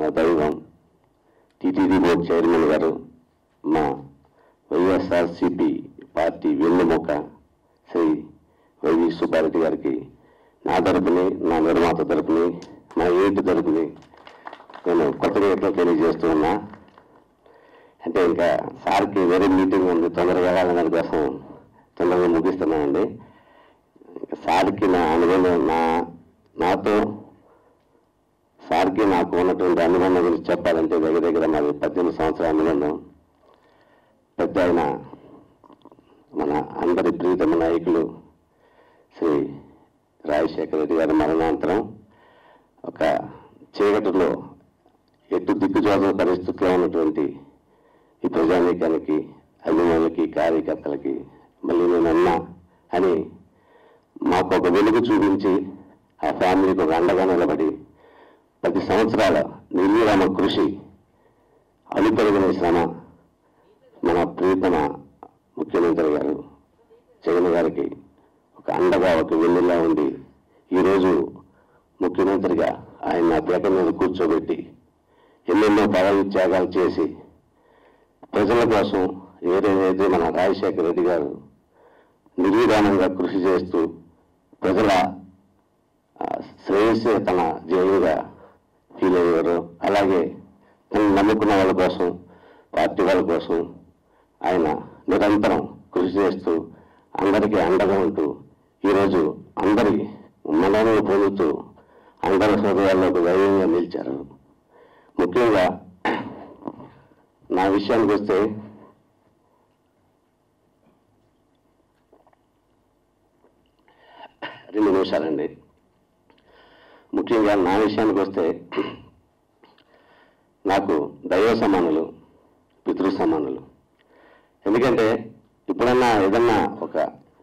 నా దైవం TTD board chairman గారు మా వైఎస్ఆర్సిపి పార్టీ వెన్నెముక శ్రీ వైవి సుబ్బారెడ్డి గారికి నా తరపుని నా నిర్మాత తరపుని మా ఏంటి తరపుని నేను కొత్తగా ఎట్లా తెలియజేస్తూ ఉన్నా అంటే ఇంకా సార్కి వేరే మీటింగ్ ఉంది తొందరగా వెళ్ళాలని దానికోసం తొందరగా ముగిస్తున్నానండి ఇంకా సార్కి నా అనుబంధం నా నాతో సార్కి నాకు ఉన్నటువంటి అనుబంధం గురించి చెప్పాలంటే దగ్గర దగ్గర మాది పద్దెనిమిది సంవత్సరాల అనుబంధం పెద్ద ఆయన మన అందరి ప్రీతమ నాయకులు శ్రీ రాజశేఖర రెడ్డి గారి మరణాంతరం ఒక చీకటిలో ఎటు దిక్కుచోదల పరిస్థితిలో ఉన్నటువంటి ఈ ప్రజానీకానికి అభిమానులకి కార్యకర్తలకి మళ్ళీ నేను అన్నా అని మాకు ఒక వెలుగు చూపించి ఆ ఫ్యామిలీకి ఒక అండగా నిలబడి పది సంవత్సరాల నిర్విరామ కృషి అలుపెరగిన శ్రమ మన ప్రీతమ ముఖ్యమంత్రి గారు జగన్ గారికి ఒక అండగా ఒక వెన్నులా ఉండి ఈరోజు ముఖ్యమంత్రిగా ఆయన నా పీట మీద కూర్చోబెట్టి ఎన్నెన్నో పదవి త్యాగాలు చేసి ప్రజల కోసం ఏదైతే మన రాజశేఖర రెడ్డి గారు నిర్విధానంగా కృషి చేస్తూ ప్రజల ఆ, శ్రేయస్సే తన జయంగా ఫీల్ అయ్యారు అలాగే తను నమ్ముకున్న వాళ్ళ కోసం పార్టీ వాళ్ళ కోసం ఆయన నిరంతరం కృషి చేస్తూ అందరికీ అండగా ఉంటూ ఈరోజు అందరి మనల్ని పొందుతూ అందరి హృదయాల్లో ఒక ధైర్యంగా నిలిచారు ముఖ్యంగా నా విషయానికి వస్తే రెండు నిమిషాలండి ముఖ్యంగా నా విషయానికి వస్తే నాకు దైవ సమానులు పితృ సమానులు ఎందుకంటే ఇప్పుడన్నా ఏదన్నా ఒక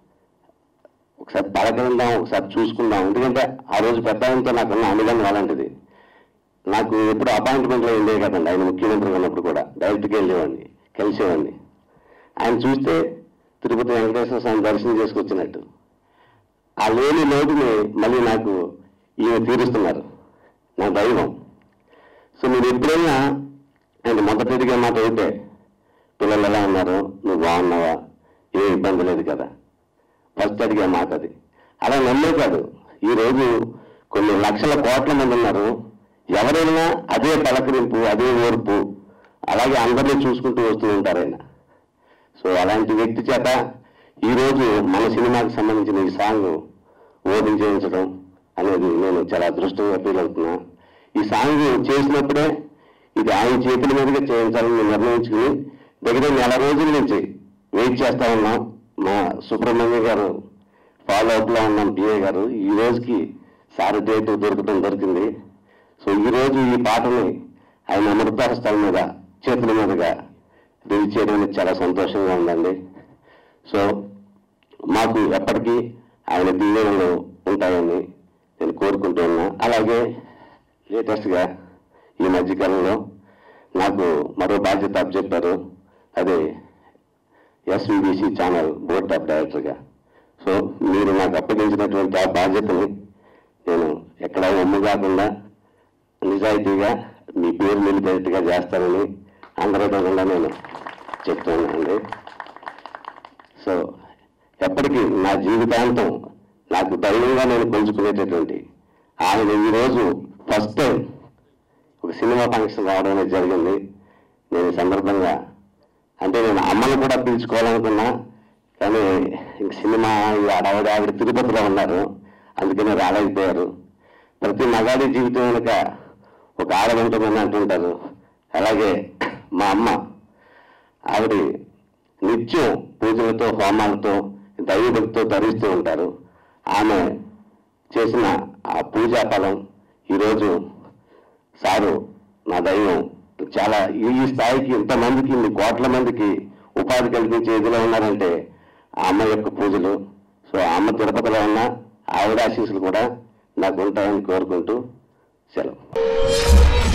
ఒకసారి పలకరిందాం ఒకసారి చూసుకుందాం ఎందుకంటే ఆ రోజు పెద్ద ఆయనతో నాకున్న అనుబంధం అలాంటిది నాకు ఎప్పుడు అపాయింట్మెంట్లో ఉండే కదండి ఆయన ముఖ్యమంత్రి ఉన్నప్పుడు కూడా డైరెక్ట్గా వెళ్ళేవాడిని కలిసేవాడిని ఆయన చూస్తే తిరుపతి వెంకటేశ్వర స్వామి దర్శనం చేసుకొచ్చినట్టు ఆ లేని లోటుని మళ్ళీ నాకు ఈయన తీరుస్తున్నారు నా దైవం సో మీరు ఎప్పుడైనా ఆయన మొదటిగా మాట అయితే పిల్లలు ఎలా ఉన్నారు నువ్వు బాగున్నావా ఏ ఇబ్బంది లేదు కదా ఫస్ట్ అడిగే మాట అది అలా నమ్మే కాదు ఈరోజు కొన్ని లక్షల కోట్ల మంది ఉన్నారు ఎవరైనా అదే పలకరింపు అదే ఓర్పు అలాగే అందరినీ చూసుకుంటూ వస్తూ ఉంటారు ఆయన సో అలాంటి వ్యక్తి చేత ఈరోజు మన సినిమాకి సంబంధించిన ఈ సాంగ్ ఓపెన్ చేయించడం అనేది నేను చాలా అదృష్టంగా ఫీల్ అవుతున్నా ఈ సాంగ్ చేసినప్పుడే ఇది ఆయన చేతుల మీదుగా చేయించాలని నేను నిర్ణయించుకుని దగ్గర నెల రోజుల నుంచి వెయిట్ చేస్తా ఉన్నాం మా సుబ్రహ్మణ్య గారు ఫాలో అప్లో ఉన్నాం పిఏ గారు ఈ రోజుకి సార్ డేట్ దొరకడం దొరికింది సో ఈ రోజు ఈ పాటని ఆయన అమృతాస్థల మీద చేతుల మీదుగా రిలీజ్ చేయడం అనేది చాలా సంతోషంగా ఉందండి సో మాకు ఎప్పటికీ ఆయన దీవెనలు ఉంటాయని నేను కోరుకుంటూ ఉన్నా అలాగే లేటెస్ట్గా ఈ మధ్యకాలంలో నాకు మరో బాధ్యత అప్పచెప్పారు అదే ఎస్విబిసి ఛానల్ బోర్డ్ ఆఫ్ డైరెక్టర్గా సో మీరు నాకు అప్పగించినటువంటి ఆ బాధ్యతని నేను ఎక్కడ ఒమ్ము కాకుండా నిజాయితీగా మీ పేరు నిలిపేట్టుగా చేస్తానని అందరికీ నేను చెప్తున్నానండి సో ఎప్పటికీ నా జీవితాంతం నాకు ధైర్యంగా నేను పెంచుకునేటటువంటి ఆయన ఈరోజు ఫస్ట్ టైం ఒక సినిమా ఫంక్షన్ రావడం అనేది జరిగింది నేను ఈ సందర్భంగా అంటే నేను అమ్మను కూడా పిలుచుకోవాలనుకున్నా కానీ ఇంక సినిమా ఈ ఆడవాడి ఆవిడ తిరుపతిలో ఉన్నారు అందుకని రాలేకపోయారు ప్రతి మగాడి జీవితం వెనుక ఒక ఆడ ఉంటుందని అంటుంటారు అలాగే మా అమ్మ ఆవిడ నిత్యం పూజలతో హోమాలతో దైవభక్తితో ధరిస్తూ ఉంటారు ఆమె చేసిన ఆ పూజా ఫలం ఈరోజు సారు నా దైవం చాలా ఈ ఈ స్థాయికి ఇంతమందికి ఇన్ని కోట్ల మందికి ఉపాధి కల్పించే ఇదిలో ఉన్నారంటే ఆ అమ్మ యొక్క పూజలు సో ఆ అమ్మ తిరుపతిలో ఉన్న ఆవిడ ఆశీస్సులు కూడా నాకు ఉంటాయని కోరుకుంటూ సెలవు